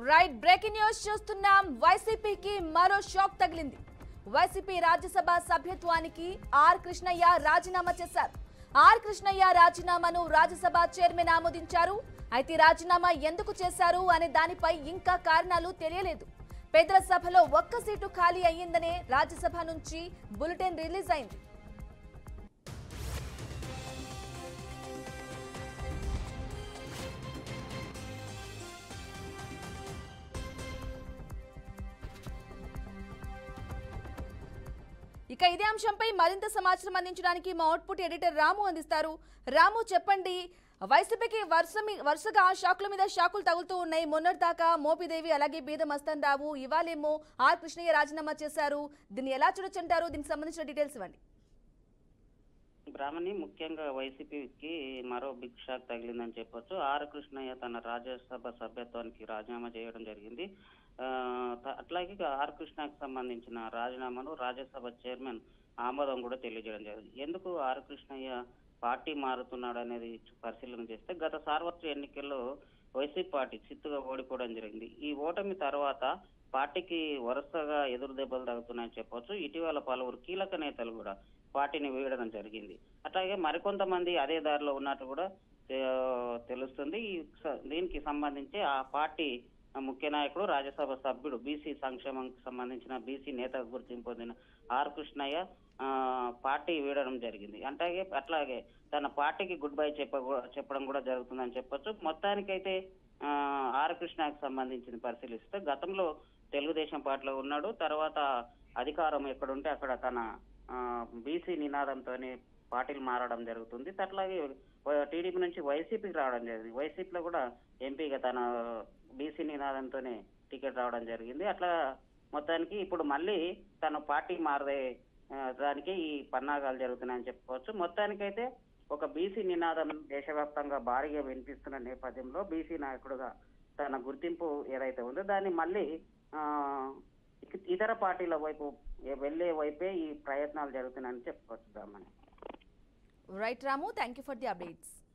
right breaking news చూస్తున్నాం వైసీపీకి మరో షాక్ తగిలింది వైసీపీ రాజ్యసభ సభ్యత్వానికి ఆర్ కృష్ణయ్య రాజీనామా చేశారు ఆర్ కృష్ణయ్య రాజీనామాను రాజ్యసభ చైర్మన్ ఆమోదించారు అయితే రాజీనామా ఎందుకు చేశారు అనే దానిపై ఇంకా కారణాలు తెలియలేదు పెద్దల సభలో ఒక్క సీటు ఖాళీ అయ్యిందనే రాజ్యసభ నుంచి బులెటిన్ రిలీజ్ అయింది ఇక ఇదే అంశంపై మరింత సమాచారం అందించడానికి మా అవుట్పుట్ ఎడిటర్ రాము అందిస్తారు రాము చెప్పండి వైసీపీకి వరుస మీ- వరుసగా షాకుల మీద షాకులు తగులుతూ ఉన్నాయి మొన్నటిదాకా మోపిదేవి అలాగే బీద మస్తాన్ రావు ఇవాళేమో ఆర్ కృష్ణయ్య రాజీనామా చేశారు దీన్ని ఎలా చూడొచ్చంటారు దీనికి సంబంధించిన డీటెయిల్స్ ఇవ్వండి బ్రాహ్మణి ముఖ్యంగా వైసీపీకి మరో బిగ్ షాక్ తగిలిందని చెప్పొచ్చు ఆర్ కృష్ణయ్య తన రాజ్యసభ సభ్యత్వానికి రాజీనామా చేయడం జరిగింది ఆ, త- అట్లాగే ఇక ఆర్ కృష్ణకి సంబంధించిన రాజీనామాను రాజ్యసభ చైర్మన్ ఆమోదం కూడా తెలియజేయడం జరిగింది ఎందుకు ఆర్ కృష్ణయ్య పార్టీ మారుతున్నాడు అనేది పరిశీలన చేస్తే గత సార్వత్రిక ఎన్నికల్లో వైసీపీ పార్టీ చిత్తుగా ఓడిపోవడం జరిగింది ఈ ఓటమి తర్వాత పార్టీకి వరుసగా ఎదురు దెబ్బలు తగ్గుతున్నాయని చెప్పొచ్చు ఇటీవల పలువురు కీలక నేతలు కూడా పార్టీని వీడడం జరిగింది అట్లాగే మరికొంతమంది అదే దారిలో ఉన్నట్టు కూడా ఆ, తెలుస్తుంది ఈ స- దీనికి సంబంధించి ఆ పార్టీ ముఖ్య నాయకుడు రాజ్యసభ సభ్యుడు బీసీ సంక్షేమంకి సంబంధించిన బీసీ నేత గుర్తింపు పొందిన ఆర్ కృష్ణయ్య ఆ, పార్టీ వీడడం జరిగింది అట్లాగే అట్లాగే తన పార్టీకి గుడ్ బై చెప్ప చెప్పడం కూడా జరుగుతుందని చెప్పొచ్చు మొత్తానికైతే ఆ, ఆర్ కృష్ణకి సంబంధించిన పరిశీలిస్తే గతంలో తెలుగుదేశం పార్టీలో ఉన్నాడు తర్వాత అధికారం ఎక్కడుంటే అక్కడ తన బీసీ నినాదంతోనే పార్టీలు మారడం జరుగుతుంది అట్లాగే టీడీపీ నుంచి వైసీపీకి రావడం జరిగింది వైసీపీలో కూడా ఎంపీగా తన బీసీ నినాదంతోనే టికెట్ రావడం జరిగింది అట్లా మొత్తానికి ఇప్పుడు మళ్ళీ తన పార్టీ మారదే ఆ, దానికి ఈ పన్నాగాలు జరుగుతున్నాయని చెప్పుకోవచ్చు మొత్తానికైతే ఒక బీసీ నినాదం దేశవ్యాప్తంగా భారీగా వినిపిస్తున్న నేపథ్యంలో బీసీ నాయకుడుగా తన గుర్తింపు ఏదైతే ఉందో దాన్ని మళ్ళీ ఆ, ఇక- ఇతర పార్టీల వైపు ఏ- వెళ్లే వైపే ఈ ప్రయత్నాలు జరుగుతున్నాయని చెప్పుకోవచ్చు Brahmani right Ramu thank you for the updates